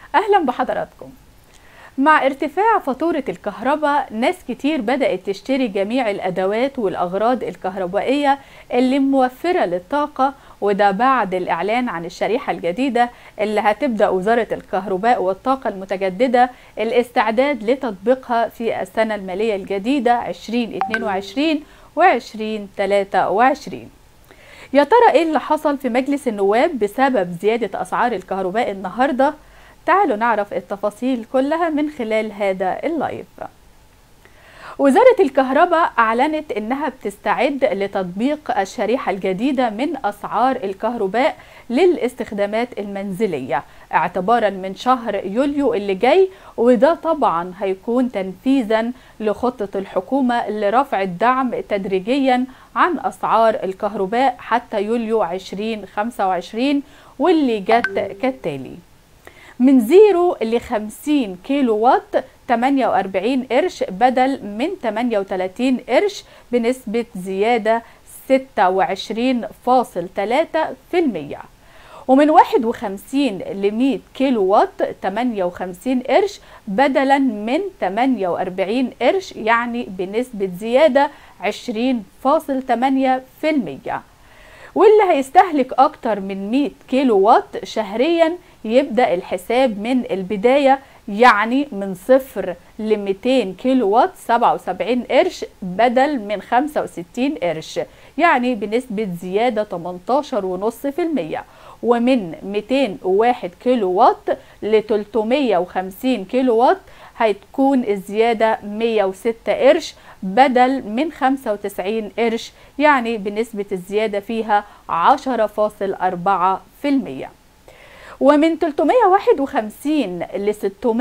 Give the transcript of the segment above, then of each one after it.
أهلا بحضراتكم مع ارتفاع فاتورة الكهرباء ناس كتير بدأت تشتري جميع الأدوات والأغراض الكهربائية اللي موفرة للطاقة وده بعد الإعلان عن الشريحة الجديدة اللي هتبدأ وزارة الكهرباء والطاقة المتجددة الاستعداد لتطبيقها في السنة المالية الجديدة 2022 و 2023 يا ترى ايه اللي حصل في مجلس النواب بسبب زيادة أسعار الكهرباء النهارده؟ تعالوا نعرف التفاصيل كلها من خلال هذا اللايف وزارة الكهرباء أعلنت أنها بتستعد لتطبيق الشريحة الجديدة من أسعار الكهرباء للاستخدامات المنزلية اعتبارا من شهر يوليو اللي جاي وده طبعا هيكون تنفيذا لخطة الحكومة لرفع الدعم تدريجيا عن أسعار الكهرباء حتى يوليو 2025 واللي جت كالتالي من زيرو ل 50 كيلو وات 48 قرش بدل من 38 قرش بنسبة زيادة 26.3% ومن 51 ل 100 كيلو وات 58 قرش بدلا من 48 قرش يعني بنسبة زيادة 20.8% واللي هيستهلك أكتر من 100 كيلو وات شهريا يبدأ الحساب من البداية يعني من صفر ل 200 كيلو وات 77 قرش بدل من 65 قرش يعني بنسبة زيادة 18.5% ومن 201 كيلو وات ل 350 كيلو وات هتكون الزيادة 106 قرش بدل من 95 قرش يعني بنسبة الزيادة فيها 10.4% ومن 351 ل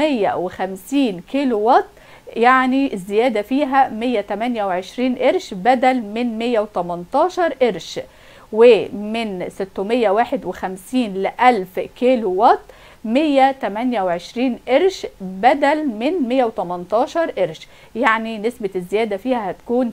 650 كيلو وات يعني الزيادة فيها 128 قرش بدل من 118 قرش ومن 651 ل 1000 كيلو وات 128 قرش بدل من 118 قرش يعني نسبة الزيادة فيها هتكون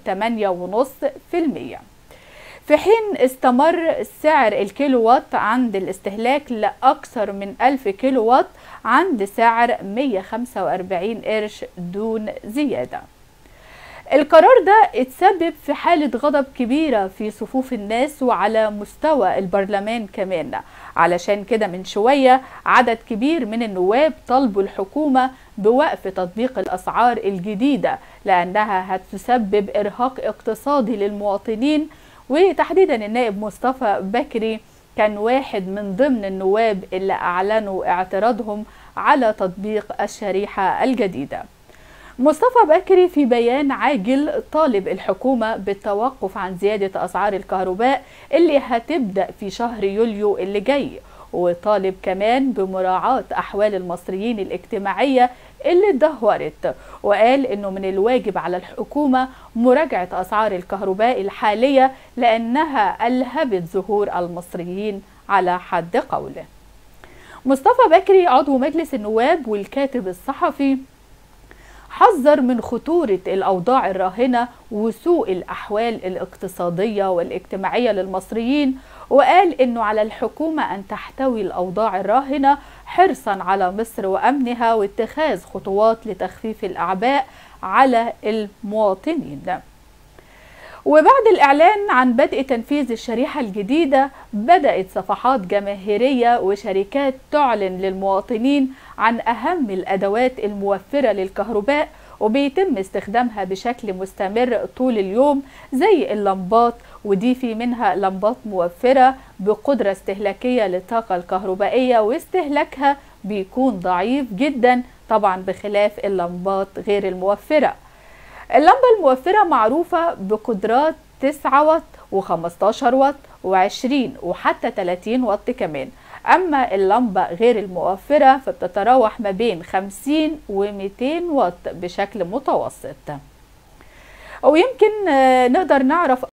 8.5% في حين استمر سعر الكيلو وات عند الاستهلاك لأكثر من 1000 كيلو وات عند سعر 145 قرش دون زيادة القرار ده اتسبب في حالة غضب كبيرة في صفوف الناس وعلى مستوى البرلمان كمان علشان كده من شوية عدد كبير من النواب طلبوا الحكومة بوقف تطبيق الأسعار الجديدة لأنها هتسبب إرهاق اقتصادي للمواطنين وتحديدا النائب مصطفى بكري كان واحد من ضمن النواب اللي أعلنوا اعتراضهم على تطبيق الشريحة الجديدة مصطفى بكري في بيان عاجل طالب الحكومة بالتوقف عن زيادة أسعار الكهرباء اللي هتبدأ في شهر يوليو اللي جاي وطالب كمان بمراعاة أحوال المصريين الاجتماعية اللي اتدهورت وقال انه من الواجب على الحكومة مراجعة اسعار الكهرباء الحالية لانها الهبت ظهور المصريين على حد قوله مصطفى بكري عضو مجلس النواب والكاتب الصحفي حذر من خطورة الأوضاع الراهنة وسوء الأحوال الاقتصادية والاجتماعية للمصريين وقال إنه على الحكومة أن تحتوي الأوضاع الراهنة حرصا على مصر وأمنها واتخاذ خطوات لتخفيف الأعباء على المواطنين وبعد الإعلان عن بدء تنفيذ الشريحة الجديدة بدأت صفحات جماهيرية وشركات تعلن للمواطنين عن أهم الأدوات الموفرة للكهرباء وبيتم استخدامها بشكل مستمر طول اليوم زي اللمبات ودي في منها لمبات موفرة بقدرة استهلاكية للطاقة الكهربائية واستهلاكها بيكون ضعيف جدا طبعا بخلاف اللمبات غير الموفرة اللمبة الموفرة معروفة بقدرات 9 واط و15 واط و20 وحتى 30 واط كمان أما اللمبة غير الموفرة فبتتراوح ما بين 50 و200 واط بشكل متوسط ويمكن نقدر نعرف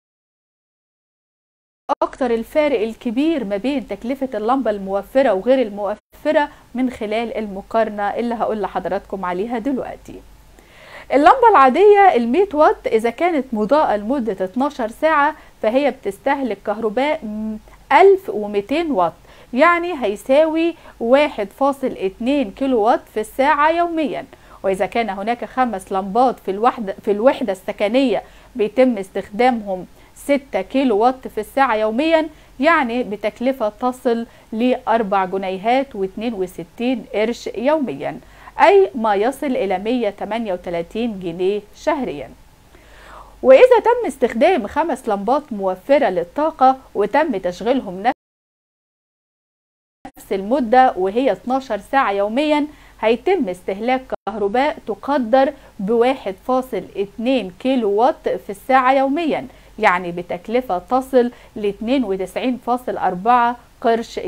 أكتر الفارق الكبير ما بين تكلفة اللمبة الموفرة وغير الموفرة من خلال المقارنة اللي هقول لحضراتكم عليها دلوقتي اللمبة العادية ال 100 واط إذا كانت مضاءة لمدة 12 ساعة فهي بتستهلك كهرباء 1200 واط يعني هيساوي 1.2 كيلو وات في الساعة يوميا وإذا كان هناك خمس لمبات في الوحدة في الوحدة السكنية بيتم استخدامهم 6 كيلو وات في الساعة يوميا يعني بتكلفة تصل ل 4 جنيهات و62 قرش يوميا أي ما يصل إلى 138 جنيه شهريا وإذا تم استخدام خمس لمبات موفرة للطاقة وتم تشغيلهم نفس المدة وهي 12 ساعة يوميا هيتم استهلاك كهرباء تقدر ب 1.2 كيلو وات في الساعة يوميا يعني بتكلفة تصل ل 92.4 قرش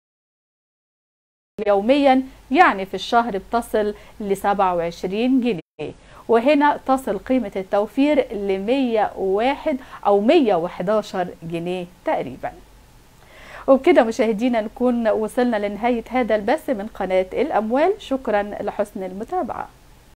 يوميا يعني في الشهر بتصل ل 27 جنيه وهنا تصل قيمة التوفير ل 101 أو 111 جنيه تقريبا وبكده مشاهدينا نكون وصلنا لنهاية هذا البث من قناة الأموال شكرا لحسن المتابعة